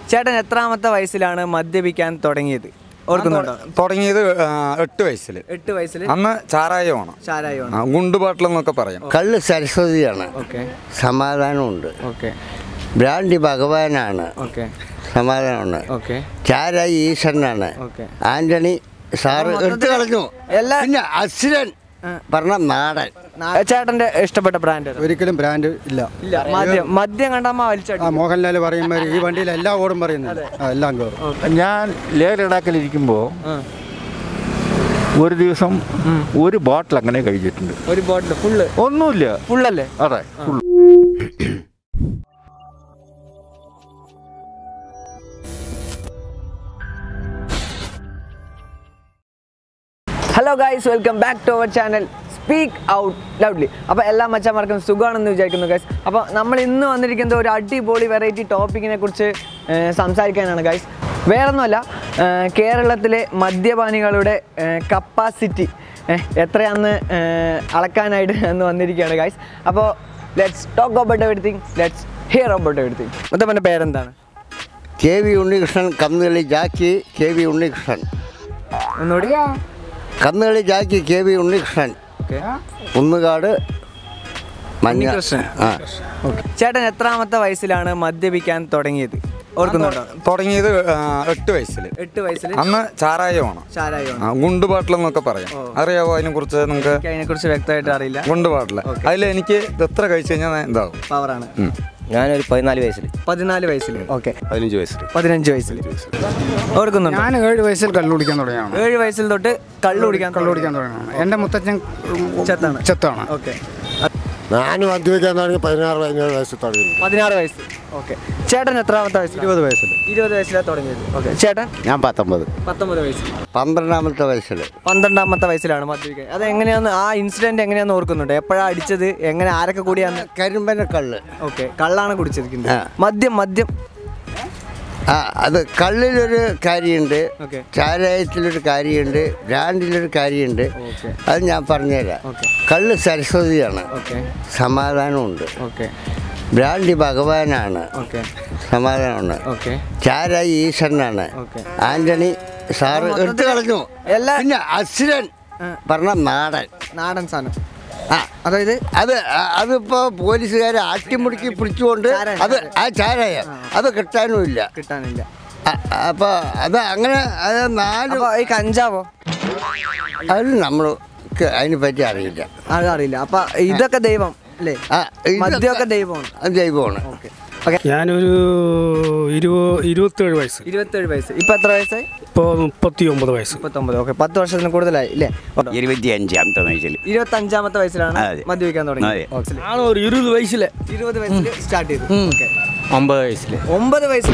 ചേട്ടൻ എത്രാമത്തെ വയസ്സിലാണ് മദ്യപിക്കാൻ തുടങ്ങിയത് ഓർക്കുന്നുണ്ടോ തുടങ്ങിയത് ആ, എട്ട് വയസ്സിൽ എട്ട് വയസ്സിൽ അന്ന് ചാരായമാണ് ചാരായമാണ് ആ, ഗുണ്ടുപാട്ടിലെന്നൊക്കെ പറയാം കള്ള് സരസ്വതിയാണ് ഓക്കെ സമാധാനമുണ്ട് ഓക്കെ ബ്രാൻഡി ഭഗവാനാണ് ഓക്കെ സമാധാനമുണ്ട് ഓക്കെ ചാരായി ഈശ്വരനാണ് ഓക്കെ ആന്റണി സാറ് എടുത്തു കളഞ്ഞു എല്ലാ പിന്നെ അസുരൻ പറഞ്ഞ നാടൻ ചേട്ടന്റെ ഇഷ്ടപ്പെട്ട ബ്രാൻഡ് ഒരിക്കലും ബ്രാൻഡ് ഇല്ല ഇല്ല മദ്യം മദ്യം കണ്ടമ്മ ആ വലിച്ചടി മോഹൻലാൽ പറയുമ്പോൾ ഈ വണ്ടിയിൽ എല്ലാ ഓടും പറയുന്നത് ആ, എല്ലാം കയറും ഞാൻ ലേ ലഡാക്കിലിരിക്കുമ്പോൾ ഒരു ദിവസം ഒരു ബോട്ടിൽ അങ്ങനെ കഴിച്ചിട്ടുണ്ട് ഒരു ബോട്ടിൽ ഫുള്ള് ഒന്നുമില്ല ഫുള്ളല്ലേ അതെ full. Hello guys welcome back to our channel speak out loudly അപ്പോൾ എല്ലാ മച്ചന്മാർക്കും സുഖമാണെന്ന് വിചാരിക്കുന്നു ഗൈസ് അപ്പോൾ നമ്മൾ ഇന്ന് വന്നിരിക്കുന്നത് ഒരു അടിപൊളി വെറൈറ്റി ടോപ്പിക്കിനെ കുറിച്ച് ഏർ, സംസാരിക്കാനാണ് ഗൈസ് വേറൊന്നുമല്ല ഏർ, കേരളത്തിലെ മദ്യപാനികളുടെ കപ്പാസിറ്റി എത്രയാണെന്ന് ഏർ, അളക്കാനായിട്ട് എന്ന് വന്നിരിക്കുകയാണ് ഗൈസ് അപ്പോൾ let's talk about everything let's hear about everything മുത്തപ്പൻ്റെ പേരെന്താണ് കെ വി ഉണ്ണികൃഷ്ണൻ കന്നുകളി ജാക്കി കെ വി ഉണ്ണികൃഷ്ണൻ ഒന്നുകൂടി കന്നുകളി ജാക്കി K V Unnikrishnan okay Kunnukad മഞ്ഞ ഉണ്ണികൃഷ്ണൻ. ആ ഓക്കെ ചേട്ടൻ എത്രാമത്തെ വയസ്സിലാണ് മദ്യപിക്കാൻ തുടങ്ങിയത് ഓർക്കുന്നുണ്ടോ തുടങ്ങിയത് ആ, എട്ട് വയസ്സിൽ എട്ട് വയസ്സിൽ അന്ന് ചാരായമാണ് ചാരായമാണ് ആ, ഗുണ്ടുപാട്ടിലെന്നൊക്കെ പറയാം അറിയാവോ അതിനെ കുറിച്ച് നിങ്ങൾക്ക് എനിക്ക് അതിനെ കുറിച്ച് വ്യക്തമായിട്ട് അറിയില്ല ഗുണ്ടുപാട്ടില് അതിൽ എനിക്ക് ഇത് എത്ര കഴിച്ചു കഴിഞ്ഞാൽ ഇതാവും പവറാണ് ഞാനൊരു പതിനാല് വയസ്സിൽ പതിനാല് വയസ്സിൽ ഓക്കെ പതിനഞ്ച് വയസ്സിൽ പതിനഞ്ച് വയസ്സിൽ ഓർക്കുന്നുണ്ടോ ഞാൻ ഏഴ് വയസ്സിൽ കള്ളു കുടിക്കാൻ തുടങ്ങിയാണ് ഏഴ് വയസ്സിൽ തൊട്ട് കള്ളു കുടിക്കാൻ കള്ളു കുടിക്കാൻ തുടങ്ങിയാണ് എൻ്റെ മുത്തച്ഛൻ ചെത്താണ് ചെത്താണ് ഓക്കെ ഞാൻ മദ്യപിക്കാൻ തുടങ്ങി പതിനാറ് പതിനേഴ് വയസ്സിൽ തുടങ്ങി പതിനാറ് വയസ്സ് ഓക്കെ ചേട്ടൻ എത്രാമത്തെ വയസ്സിൽ ഇരുപത് വയസ്സിൽ ഇരുപത് വയസ്സിലാണ് തുടങ്ങിയത് ഓക്കെ ചേട്ടൻ ഞാൻ പത്തൊമ്പത് പത്തൊമ്പത് വയസ്സിൽ പന്ത്രണ്ടാമത്തെ വയസ്സിൽ പന്ത്രണ്ടാമത്തെ വയസ്സിലാണ് മദ്യപിക്കാൻ അത് എങ്ങനെയാന്ന് ആ ഇൻസിഡന്റ് എങ്ങനെയാന്ന് ഓർക്കുന്നുണ്ട് എപ്പോഴാണ് അടിച്ചത് എങ്ങനെ ആരൊക്കെ കൂടിയാന്ന് കരിമ്പന കള്ള് ഓക്കെ കള്ളാണ് കുടിച്ചിരിക്കുന്നത് ആ. മദ്യം മദ്യം ആ അത് കള്ളിലൊരു കാര്യമുണ്ട് ഓക്കെ ചാരായത്തിലൊരു കാര്യമുണ്ട് ബ്രാൻഡിലൊരു കാര്യമുണ്ട് ഓക്കെ അത് ഞാൻ പറഞ്ഞുതരാം ഓക്കെ കള്ള് സരസ്വതിയാണ് ഓക്കെ സമാധാനമുണ്ട് ഓക്കെ ബ്രാൻഡി ഭഗവാനാണ് ഓക്കെ സമാധാനമുണ്ട് ഓക്കെ ചാരായി ഈശ്വരനാണ് ഓക്കെ ആന്റണി സാറ് എടുത്തു കളഞ്ഞു എല്ലാ പിന്നെ അസുരൻ പറഞ്ഞ നാടൻ നാടൻ സാധനം ആ അതായത് അത് അ- അതിപ്പോ പോലീസുകാരെ ആട്ടിമുടുക്കി പിടിച്ചുകൊണ്ട് ചാരായം, അത് ആ ചാരായ അത് കിട്ടാനുമില്ല കിട്ടാനില്ല അ- അപ്പൊ അത് അങ്ങനെ അത് നാല് അപ്പൊ ഈ കഞ്ചാവോ അത് നമ്മൾ അതിനെ പറ്റി അറിയില്ല അതറിയില്ല അപ്പൊ ഇതൊക്കെ ദൈവം അല്ലേ ആ, ഇതൊക്കെ- മദ്യമൊക്കെ ദൈവമാണ് അത് ദൈവമാണ് ഓക്കെ ഓക്കെ ഞാനൊരു ഇരുപത് ഇരുപത്തേഴ് വയസ്സ് ഇരുപത്തേഴ് വയസ്സ് ഇപ്പൊ എത്ര വയസ്സായി ഇപ്പോൾ മുപ്പത്തി ഒമ്പത് വയസ്സ് മുപ്പത്തൊമ്പത് ഓക്കെ പത്ത് വർഷത്തിന് കൂടുതലായി ഇല്ലേ ഇരുപത്തി അഞ്ചാമത്തെ വയസ്സിൽ ഇരുപത്തി അഞ്ചാമത്തെ വയസ്സിലാണ് അതെ. മദ്യപിക്കാൻ അതെ. തുടങ്ങിയത് ഞാൻ ഒരു ഇരുപത് വയസ്സിലെ ഇരുപത് വയസ്സിൽ സ്റ്റാർട്ട് ചെയ്തു ഓക്കെ ഒമ്പത് വയസ്സിൽ ഒമ്പത് വയസ്സിൽ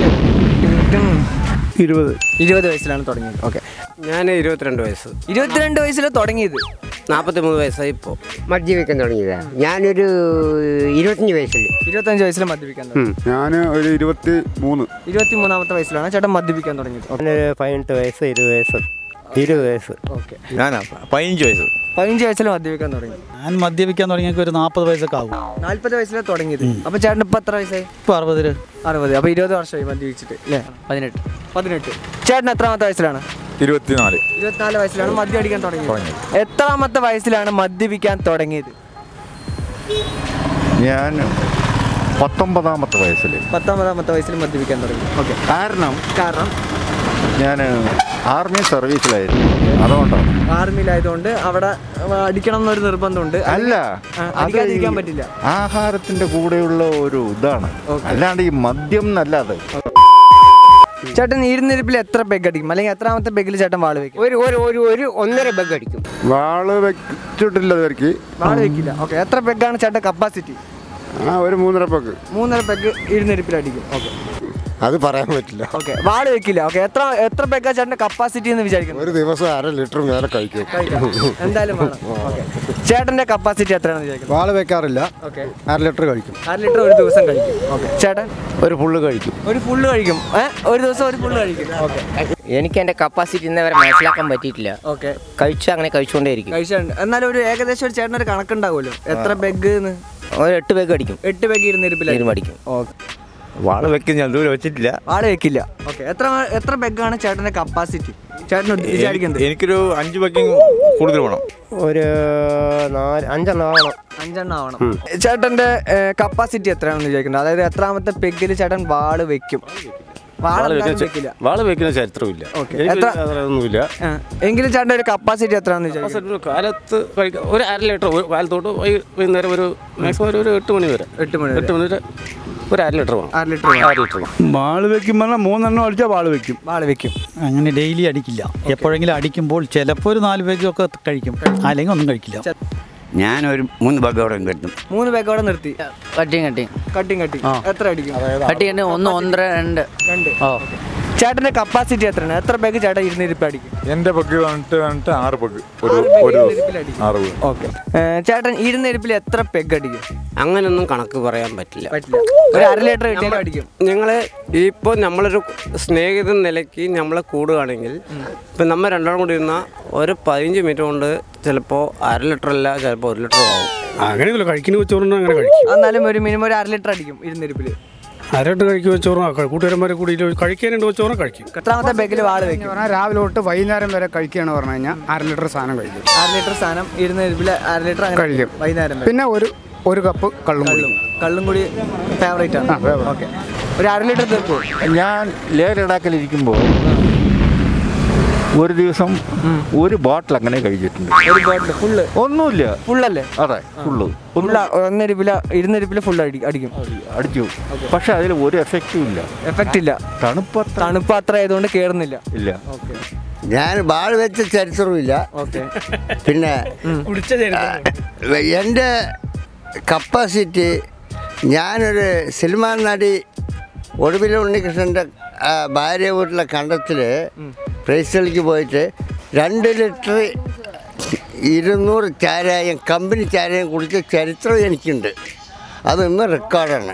ഇരുപത് ഇരുപത് വയസ്സിലാണ് തുടങ്ങിയത് ഓക്കെ ഞാൻ ഇരുപത്തിരണ്ട് വയസ്സ് ഇരുപത്തിരണ്ട് വയസ്സിൽ തുടങ്ങിയത് നാൽപ്പത്തി മൂന്ന് വയസ്സായി ഇപ്പോൾ മദ്യപിക്കാൻ തുടങ്ങിയതാ ഞാനൊരു ഇരുപത്തഞ്ച് വയസ്സിൽ ഇരുപത്തഞ്ച് വയസ്സിൽ മദ്യപിക്കാൻ തുടങ്ങി ഞാൻ ഒരു ഇരുപത്തി മൂന്ന് ഇരുപത്തി മൂന്നാമത്തെ വയസ്സിലാണ് ചേട്ടൻ മദ്യപിക്കാൻ തുടങ്ങിയത് പതിനെട്ട് വയസ്സ് ഇരുപത് വയസ്സ് ഇരുപത് വയസ്സ് ഓക്കെ ഞാനാ പതിനഞ്ച് വയസ്സ് പതിനഞ്ച് വയസ്സിൽ മദ്യപിക്കാൻ തുടങ്ങി ഞാൻ മദ്യപിക്കാൻ തുടങ്ങിയ ഒരു നാൽപ്പത് വയസ്സൊക്കെ ആകും നാല്പത് വയസ്സിലാണ് തുടങ്ങിയത് അപ്പൊ ചേട്ടൻ ഇപ്പൊ എത്ര വയസ്സായി ഇപ്പോൾ അറുപതിൽ അറുപത് അപ്പൊ ഇരുപത് വർഷമായി മദ്യപിച്ചിട്ട് അല്ലേ പതിനെട്ട് പതിനെട്ട് ചേട്ടൻ എത്രാമത്തെ വയസ്സിലാണ് ഇരുപത്തിനാല് ഇരുപത്തിനാല് വയസ്സിലാണ് മദ്യം അടിക്കാൻ തുടങ്ങിയത് എത്രാമത്തെ വയസ്സിലാണ് മദ്യപിക്കാൻ തുടങ്ങിയത് ഞാൻ പത്തൊമ്പതാമത്തെ വയസ്സിൽ പത്തൊമ്പതാമത്തെ വയസ്സിൽ മദ്യപിക്കാൻ തുടങ്ങി ഓക്കെ കാരണം കാരണം ഞാൻ ആർമി സർവീസിലായിരുന്നു അതുകൊണ്ടാണ് ആർമിയിലായതുകൊണ്ട് അവിടെ അടിക്കണം എന്നൊരു നിർബന്ധമുണ്ട് അല്ല ആ, അത് അടിക്കാതിരിക്കാൻ ഈ പറ്റില്ല ആഹാരത്തിന്റെ കൂടെയുള്ള ഒരു ഇതാണ് അല്ലാണ്ട് ഈ മദ്യം എന്നല്ലാതെ ചേട്ടൻ ഇരുന്നിരിപ്പിൽ എത്ര പെഗ് അടിക്കും അല്ലെങ്കിൽ എത്രാമത്തെ പെഗിൽ ചേട്ടൻ വാള് വെക്കും ഒരു ഒരു ഒരു ഒരു ഒന്നര ബഗ് അടിക്കും വാള് വെച്ചിട്ടില്ല ഇവർക്ക് വാള് വെക്കില്ല ഓക്കെ എത്ര പെഗാണ് ചേട്ടൻ കപ്പാസിറ്റി ആ ഒരു മൂന്നര പക്ക് മൂന്നര പെഗ് ഇരുന്നിരിപ്പിൽ അടിക്കും ഓക്കെ അത് പറയാൻ പറ്റില്ല ഓക്കെ വാള് വെക്കില്ല ഓക്കെ എത്ര എത്ര പെഗാ ചേട്ടൻ്റെ കപ്പാസിറ്റി എന്ന് വിചാരിക്കുന്നു ഒരു ദിവസം അര ലിറ്റർ മേലെ കഴിക്കും കഴിക്കാം. എന്തായാലും വേണം ഓക്കെ ചേട്ടൻ്റെ കപ്പാസിറ്റി എത്രയാണെന്ന് വിചാരിക്കുന്നു വാള് വെക്കാറില്ല ഓക്കെ അര ലിറ്റർ കഴിക്കും അര ലിറ്റർ ഒരു ദിവസം കഴിക്കും ഓക്കെ ചേട്ടൻ ഒരു ഫുള്ള് കഴിക്കും ഒരു ഫുള്ള് കഴിക്കും ഏ ഒരു ദിവസം ഒരു ഫുള്ള് കഴിക്കും ഓക്കെ എനിക്ക് എൻ്റെ കപ്പാസിറ്റി ഇന്നേ വരെ മനസ്സിലാക്കാൻ പറ്റിയിട്ടില്ല ഓക്കെ കഴിച്ചു അങ്ങനെ കഴിച്ചുകൊണ്ടേയിരിക്കും കഴിച്ചിട്ടുണ്ട് എന്നാലും ഒരു ഏകദേശം ഒരു ചേട്ടനൊരു കണക്കുണ്ടാവുമല്ലോ എത്ര പെഗ് എന്ന് ഒരു എട്ട് പേക്ക് അടിക്കും എട്ട് പെഗ് ഇരുന്നിരിപ്പിലായിരിക്കും ഇരുമടിക്കും ഓക്കെ വാള് വെക്കുന്ന ഞാൻ ദൂരെ വെച്ചിട്ടില്ല വാള് വെക്കില്ല ഓക്കെ എത്ര എത്ര ബെഗാണ് ചേട്ടന്റെ കപ്പാസിറ്റി ചേട്ടൻ വിചാരിക്കുന്നത് എനിക്കൊരു അഞ്ച് ബക്കിങ് കൂടുതൽ വേണം ഒരു നാല് അഞ്ചെണ്ണം ആവണം അഞ്ചെണ്ണം ആവണം ചേട്ടന്റെ കപ്പാസിറ്റി എത്രയാണെന്ന് വിചാരിക്കുന്നത് അതായത് എത്രാമത്തെ പെഗിൽ ചേട്ടൻ വാള് വെക്കും വാള് എന്തായാലും വെക്കില്ല വാള് വെക്കുന്ന ചരിത്രമില്ല ഓക്കെ എനിക്ക് എത്ര ഒന്നുമില്ല ആ, എങ്കിലും ചേട്ടന്റെ ഒരു കപ്പാസിറ്റി എത്രയാണെന്ന് വിചാരിക്കുന്നത് ഒരു കാലത്ത് കഴിക്കാം ഒരു അര ലിറ്റർ ഒരു കാലത്തോട്ട് വൈ- വൈകുന്നേരം ഒരു മാക്സിമം ഒരു ഒരു എട്ട് മണി വരെ എട്ട് മണി വരെ. എട്ട് മണി വരെ ഒരു അര ലിറ്റർ വേണം അര ലിറ്റർ അര ലിറ്റർ വേണം വാള് വെക്കും പറഞ്ഞാൽ മൂന്നെണ്ണം അടിച്ചാൽ വാള് വെക്കും വാള് വെക്കും അങ്ങനെ ഡെയിലി അടിക്കില്ല എപ്പോഴെങ്കിലും അടിക്കുമ്പോൾ ചിലപ്പോൾ ഒരു നാല് പേജൊക്കെ കഴിക്കും അല്ലെങ്കിൽ ഒന്നും കഴിക്കില്ല ഞാനൊരു മൂന്ന് ബഗ്ഗോടെ കിട്ടും മൂന്ന് ബെഗോടെ നിർത്തി കട്ടിങ് കട്ടിങ് കട്ടിങ് കട്ടി എത്ര അടിക്കും കട്ടിങ് ഒന്ന് ഒന്നര രണ്ട് രണ്ട് ഓ ചേട്ടന്റെ കപ്പാസിറ്റി എത്രയാണ് എത്ര ബെഗ് ചേട്ടൻ ഇരുന്നിരിപ്പ് അടിക്കും എന്റെ പഗ് വന്നിട്ട് വന്നിട്ട് ആറ് പഗ് ഒരു ആറ് bag ഒരു ദിവസം ഇരുന്നിരിപ്പിലടിക്കും. ആറ് പഗ് ഓക്കെ ചേട്ടൻ ഇരുന്നിരിപ്പിൽ എത്ര പെഗ് അടിക്കും അങ്ങനൊന്നും കണക്ക് പറയാൻ പറ്റില്ല പറ്റില്ല ഒരു അര ലിറ്റർ കിട്ടിയാലും അടിക്കും ഞങ്ങൾ ഇപ്പോൾ നമ്മളൊരു സ്നേഹിത നിലയ്ക്ക് നമ്മളെ കൂടുകയാണെങ്കിൽ ഇപ്പം നമ്മൾ രണ്ടാളും കൂടി ഇരുന്നാൽ ഒരു പതിനഞ്ച് മിനിറ്റ് കൊണ്ട് ചിലപ്പോൾ അര ലിറ്റർ അല്ല ചിലപ്പോൾ ഒരു ലിറ്റർ ആവും അങ്ങനെയല്ല കഴിക്കുന്ന വെച്ചോറിന് അങ്ങനെ കഴിക്കും എന്നാലും ഒരു മിനിമം ഒരു അര ലിറ്റർ അടിക്കും ഇരുന്നിരിപ്പിൽ അരട്ട് കഴിക്കുന്ന വെച്ചോറിന് കൂട്ടുകാരന്മാരെ കൂടി കഴിക്കാനുണ്ട് വെച്ചോറിന് കഴിക്കും എത്രാമത്തെ ബെഗിൽ വാള് വെക്കും പറഞ്ഞാൽ രാവിലെ തൊട്ട് വൈകുന്നേരം വരെ കഴിക്കുകയാണ് പറഞ്ഞു കഴിഞ്ഞാൽ അര ലിറ്റർ സാധനം കഴിക്കും അര ലിറ്റർ സാധനം ഇരുന്നിരിപ്പിൽ അര ലിറ്റർ അങ്ങനെ കഴിക്കും. വൈകുന്നേരം വരെ. പിന്നെ ഒരു ഒരു കപ്പ് കള്ളും കള്ളും കള്ളും കൂടി ഫേവറേറ്റ് ആണ് ആ, favourite. ഓക്കെ ഒരു അര ലിറ്റർ തീർക്കും ഞാൻ ലേ ലഡാക്കിലിരിക്കുമ്പോൾ ഒരു ദിവസം ഒരു ബോട്ടിൽ അങ്ങനെ കഴിച്ചിട്ടുണ്ട് ഒരു ബോട്ടിൽ ഫുള്ള് ഒന്നുമില്ല ഫുള്ളല്ലേ അതെ ഫുള്ള് ഫുള്ള ഒന്നിരിപ്പില ഇരുന്നിരിപ്പിൽ ഫുൾ അടി അടിക്കും അടിച്ചു പക്ഷെ അതിൽ ഒരു എഫക്റ്റും ഇല്ല എഫക്റ്റ് ഇല്ല തണുപ്പത്ര തണുപ്പ് അത്ര ആയതുകൊണ്ട് കേറുന്നില്ല ഇല്ല ഓക്കെ ഞാൻ വാൾ വെച്ച ചരിത്രമില്ല ഓക്കെ പിന്നെ എൻ്റെ കപ്പാസിറ്റി ഞാനൊരു സിനിമാ നടി ഒടുവിൽ ഉണ്ണികൃഷ്ണൻ്റെ ആ, ഭാര്യ വീട്ടിലെ കണ്ടത്തിൽ പ്രൈസലിക്ക് പോയിട്ട് രണ്ട് ലിറ്റർ ഇരുന്നൂറ് ചാരായം കമ്പനി ചാരായം കുടിച്ച ചരിത്രം എനിക്കുണ്ട് അതൊന്ന് റെക്കോർഡാണ്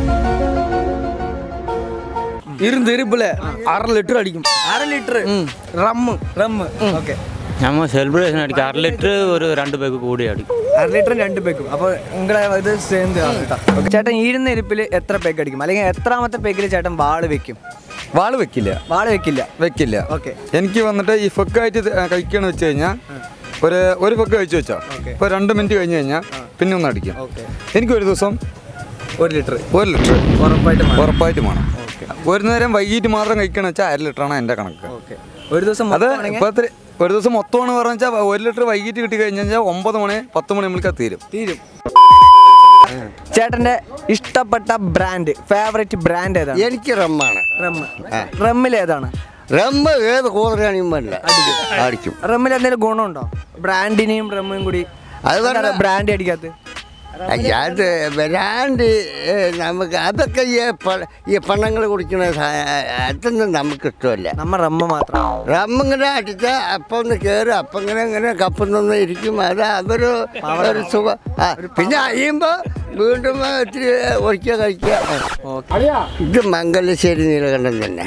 ഇരുന്നിരിപ്പില് അര ലിറ്റർ അടിക്കും അര ലിറ്റർ റമ്മ് റമ്മ് ഓക്കെ നമ്മൾ സെലിബ്രേഷൻ അടിക്കും അര ലിറ്റർ ഒരു രണ്ട് പേക്ക് കൂടി അടിക്കും അര ലിറ്ററും രണ്ട് പേക്കും അപ്പോൾ നിങ്ങളെ ഇത് സെയിം ചേട്ടൻ ഈരുന്ന ഇരിപ്പിൽ എത്ര പേക്ക് അടിക്കും അല്ലെങ്കിൽ എത്രാമത്തെ പേക്കിൽ ചേട്ടൻ വാള് വെക്കും വാള് വെക്കില്ല വാള് വെക്കില്ല വെക്കില്ല ഓക്കെ എനിക്ക് വന്നിട്ട് ഈ ഫൊക്കായിട്ട് കഴിക്കണമെന്ന് വെച്ച് കഴിഞ്ഞാൽ ഒരു ഒരു ഫൊക്ക് കഴിച്ചു വെച്ചോ ഇപ്പോൾ രണ്ട് മിനിറ്റ് കഴിഞ്ഞ് കഴിഞ്ഞാൽ പിന്നെ ഒന്ന് അടിക്കും ഓക്കെ എനിക്ക് ഒരു ദിവസം ഒരു ലിറ്റർ ഒരു ലിറ്റർ ഉറപ്പായിട്ടും വേണം. ഉറപ്പായിട്ടും വേണം ഒരു നേരം വൈകിട്ട് മാത്രം കഴിക്കണമെന്ന് വെച്ചാൽ അര ലിറ്ററാണ് എൻ്റെ കണക്ക് ഓക്കെ ഒരു ദിവസം അത് മൊത്തമാണെങ്കിൽ ഇപ്പോഴത്തെ ഒരു ദിവസം മൊത്തമാണ് പറഞ്ഞു വെച്ചാൽ ഒരു ലിറ്റർ വൈകിട്ട് കിട്ടി കഴിഞ്ഞ് കഴിഞ്ഞാൽ ഒമ്പത് മണി പത്ത് മണി നമ്മൾക്ക് അത് തീരും തീരും ചേട്ടന്റെ ഇഷ്ടപ്പെട്ട ബ്രാൻഡ് ഫേവറേറ്റ് ബ്രാൻഡ് ഏതാണ് എനിക്ക് റമ്മാണ് റമ്മ് റമ്മിൽ ഏതാണ് റമ്മ് ഏത് കൂതറാണിയും പറ്റില്ല അടിക്കും റമ്മിൽ എന്തെങ്കിലും ഗുണമുണ്ടോ ബ്രാൻഡിനെയും റമ്മും കൂടി അത് പറഞ്ഞ- ബ്രാൻഡ് അടിക്കാത്ത അത് വരാണ്ട് ഏ, നമുക്ക് അതൊക്കെ ഈ പ- ഈ പണങ്ങൾ കുടിക്കുന്ന സാ- അതൊന്നും നമുക്ക് ഇഷ്ടമല്ല നമ്മ റമ്മ മാത്രം റമ്മിങ്ങനെ അടിച്ചാൽ അപ്പം ഒന്ന് കയറും അപ്പം ഇങ്ങനെ ഇങ്ങനെ കപ്പുന്നൊന്ന് ഇരിക്കും അത് അതൊരു ഒരു സുഖം ആ പിന്നെ അയ്യുമ്പോൾ വീണ്ടും ഇത്തിരി ഒഴിക്കുക കഴിക്കുക ഇത് മംഗലശ്ശേരി നീലകണ്ഠൻ തന്നെ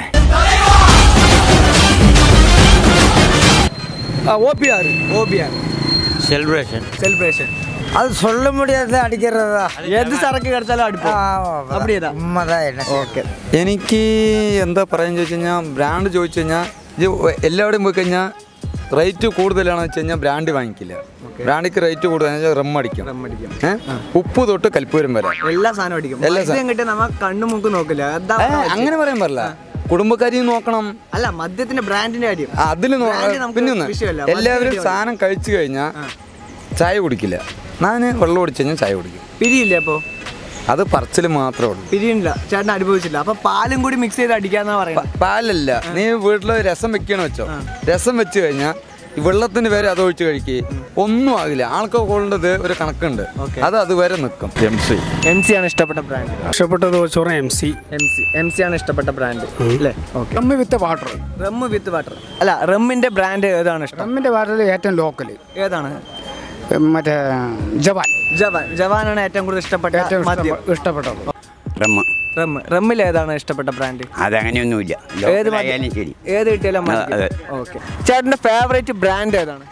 O P R O B R celebration celebration അത് சொல்ல முடியாது அடிக்கிறதா ഏത് സരക്ക് കടിച്ചാലും അടുപ്പം അപ്പടിയതാ ഓക്കെ എനിക്ക് എന്താ പറയാന്ന് ചോദിച്ചു കഴിഞ്ഞാൽ ബ്രാൻഡ് ചോദിച്ചു കഴിഞ്ഞാൽ ഇത് എല്ലാവിടെയും പോയി കഴിഞ്ഞാൽ റേറ്റ് കൂടുതലാണെന്ന് വെച്ച് കഴിഞ്ഞാൽ ബ്രാൻഡ് വാങ്ങിക്കില്ല ബ്രാൻഡിക്ക് റേറ്റ് കൂടുതലാണെന്ന് വെച്ചാൽ റം അടിക്കും ഏ? ഉപ്പ് തൊട്ട് കൽപ്പൂരം വരെ എല്ലാ സാധനം അടിക്കും എല്ലാ മദ്യം കിട്ടിയ നമ്മ കണ്ണു മൂക്ക് നോക്കില്ല എന്താ ഏ, അങ്ങനെ പറയാൻ പാടില്ല കുടുംബക്കാരെയും നോക്കണം അല്ല മദ്യത്തിന്റെ ബ്രാൻഡിന്റെ കാര്യം അതിൽ Brand നമുക്ക് പിന്നെ ഒന്ന് വിഷയമല്ല. എല്ലാവരും മദ്യം സാധനം കഴിച്ചു കഴിഞ്ഞാൽ ചായ കുടിക്കില്ല ഞാൻ വെള്ളം കുടിച്ചു കഴിഞ്ഞാൽ ചായ കുടിക്കും പിരിയില്ലേ അപ്പോ അത് പറച്ചിൽ മാത്രമേ ഉള്ളൂ പിരിയില്ല ചേട്ടൻ അനുഭവിച്ചില്ല അപ്പൊ പാലും കൂടി മിക്സ് ചെയ്ത് അടിക്കാന്നാ പറയുന്നത് പ- പാലല്ല നീ വീട്ടിൽ രസം വെക്കണ വെച്ചോ രസം വെച്ച് കഴിഞ്ഞാൽ ഈ വെള്ളത്തിന് പേര് അത് ഒഴിച്ച് കഴിക്കേ ഒന്നും ആകില്ല ആൾക്കോളുള്ളത് ഒരു കണക്കുണ്ട് അത് അതുവരെ നിൽക്കും എം സി എം സി ആണ് ഇഷ്ടപ്പെട്ട ബ്രാൻഡ് ഇഷ്ടപ്പെട്ടത് വെച്ചോറ M C M C M C ആണ് ഇഷ്ടപ്പെട്ട ബ്രാൻഡ് അല്ലേ okay rum with water rum with water അല്ല റമ്മിന്റെ ബ്രാൻഡ് ഏതാണ് ഇഷ്ടം റമ്മിൻ്റെ വാട്ടർ ഏറ്റവും ലോക്കൽ ഏതാണ് മറ്റേ ജവാൻ ജവാൻ ജവാനാണ് ഏറ്റവും കൂടുതൽ ഇഷ്ടപ്പെട്ട ഏറ്റവും മദ്യം ഇഷ്ടപ്പെ- ഇഷ്ടപ്പെട്ടത് റമ്മ റമ്മ് റമ്മിൽ ഏതാണ് ഇഷ്ടപ്പെട്ട ബ്രാൻഡ് അതങ്ങനെയൊന്നുമില്ല ഏത് മദ്യം? ശരി ഏത് കിട്ടിയാലും ആ, അതെ. ഓക്കെ ചേട്ടന്റെ ഫേവറേറ്റ് ബ്രാൻഡ് ഏതാണ്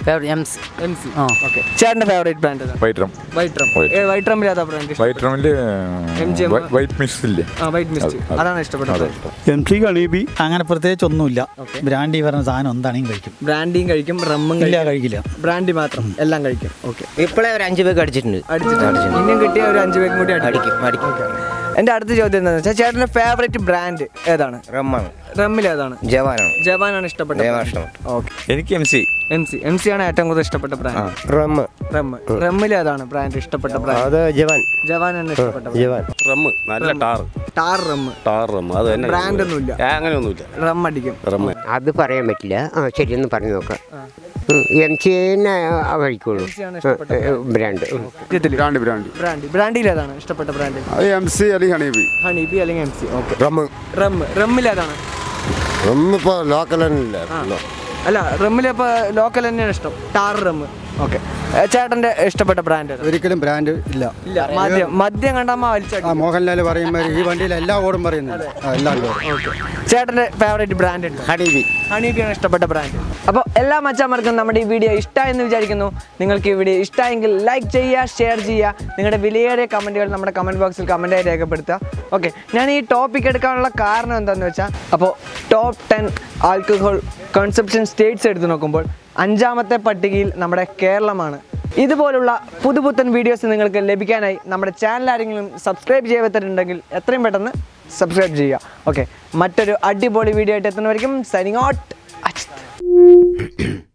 favourite M C M C okay ചേട്ടൻ്റെ ഫേവറേറ്റ് ബ്രാൻഡ് ഏതാണ് white rum white rum White. White റമ്മിൽ ഏതാ ബ്രാൻഡ് വൈറ്റ് റമ്മില് MGM. വൈറ്റ് മിക്സ് ഇല്ലേ ആ വൈറ്റ് മിസ്റ്റ് അത്, അത്. അതാണ് ഇഷ്ടപ്പെട്ടത് എം സി കളീബി അങ്ങനെ പ്രത്യേകിച്ച് ഒന്നുമില്ല ബ്രാൻഡി പറഞ്ഞ സാധനം എന്താണെങ്കിലും കഴിക്കും ബ്രാൻഡിയും കഴിക്കും റമ്മും ഇല്ല കഴിക്കില്ല ബ്രാൻഡി മാത്രം എല്ലാം കഴിക്കും ഓക്കെ ഇപ്പോഴേ ഒരു അഞ്ച് പേക്ക് അടിച്ചിട്ടുണ്ട് അടിച്ചിട്ടുണ്ട് ഇനിയും കിട്ടിയ ഒരു അഞ്ച് പേരും കൂടി അടിക്കും അടിക്കും എൻ്റെ അടുത്ത ചോദ്യം എന്താണെന്ന് വെച്ചാൽ ചേട്ടൻ്റെ ഫേവറേറ്റ് ബ്രാൻഡ് ഏതാണ് റമ്മാണ് റമ്മിൽ ഏതാണ് ജവാനാണ് ജവാനാണ് ഇഷ്ടപ്പെട്ട ജവാൻ ഇഷ്ടപ്പെട്ടു. ഓക്കെ എനിക്ക് M C M C M C ആണ് ഏറ്റവും കൂടുതൽ ഇഷ്ടപ്പെട്ട ബ്രാൻഡ് റമ്മ് റമ്മ് റമ്മിൽ ഏതാണ് ബ്രാൻഡ് ഇഷ്ടപ്പെട്ട ബ്രാൻഡ് അത് ജവാൻ ജവാനാണ് ഇഷ്ടപ്പെട്ട ജവാൻ റമ്മ് നല്ല tar tar rum tar rum അത് തന്നെ ബ്രാൻഡ് ഒന്നുമില്ല ഏ, അങ്ങനെയൊന്നുമില്ല റം അടിക്കും റമ്മ് അത് പറയാൻ പറ്റില്ല ആ ശരിയെന്ന് പറഞ്ഞു നോക്കാം എം സി തന്നെ കഴിക്കുള്ളൂ ആണ് ഇഷ്ടപ്പെട്ട ബ്രാൻഡ് ബ്രാൻഡ് ബ്രാൻഡ് ബ്രാൻഡ് ബ്രാൻഡിൽ ഏതാണ് ഇഷ്ടപ്പെട്ട ബ്രാൻഡ് അത് എം സി അല്ലെങ്കിൽ ഹണീബി ഹണി ബി അല്ലെങ്കിൽ M C okay rum rum റമ്മിൽ ഏതാണ് റമ്മിപ്പോൾ ലോക്കൽ തന്നെ അല്ല റമ്മിൽ ഇപ്പോൾ ലോക്കൽ തന്നെയാണ് ഇഷ്ടം ടാർ റമ്മ് ഓക്കെ ചേട്ടൻ്റെ ഇഷ്ടപ്പെട്ട ബ്രാൻഡ് ഏതാണ് ഒരിക്കലും ബ്രാൻഡ് ഇല്ല ഇല്ല മദ്യം മദ്യം കണ്ടമ്മ ആ വലിച്ചടി മോഹൻലാൽ പറയുമ്പോൾ ഈ വണ്ടിയിൽ എല്ലാ ഓടും പറയുന്നത് ആ എല്ലാം കയറും ചേട്ടൻ്റെ ഫേവറേറ്റ് ബ്രാൻഡ് ഉണ്ട് ഹണീബി ഹണീബിയാണ് ഇഷ്ടപ്പെട്ട ബ്രാൻഡ് അപ്പോൾ എല്ലാ മച്ചാന്മാർക്കും നമ്മുടെ ഈ വീഡിയോ ഇഷ്ടമായെന്ന് വിചാരിക്കുന്നു നിങ്ങൾക്ക് ഈ വീഡിയോ ഇഷ്ടമായെങ്കിൽ ലൈക്ക് ചെയ്യുക ഷെയർ ചെയ്യുക നിങ്ങളുടെ വിലയേറിയ കമൻറ്റുകൾ നമ്മുടെ കമൻറ്റ് ബോക്സിൽ കമൻറ്റായി രേഖപ്പെടുത്തുക ഓക്കെ ഞാൻ ഈ ടോപ്പിക് എടുക്കാനുള്ള കാരണം എന്താണെന്ന് വെച്ചാൽ അപ്പോൾ top ten alcohol consumption states എടുത്തു നോക്കുമ്പോൾ അഞ്ചാമത്തെ പട്ടികയിൽ നമ്മുടെ കേരളമാണ് ഇതുപോലുള്ള പുതുപുത്തൻ വീഡിയോസ് നിങ്ങൾക്ക് ലഭിക്കാനായി നമ്മുടെ ചാനൽ ആരെങ്കിലും സബ്സ്ക്രൈബ് ചെയ്യാത്തിട്ടുണ്ടെങ്കിൽ എത്രയും പെട്ടെന്ന് സബ്സ്ക്രൈബ് ചെയ്യുക ഓക്കെ മറ്റൊരു അടിപൊളി വീഡിയോ ആയിട്ട് എത്തുന്നവരിക്കും സൈനിങ് ഔട്ട്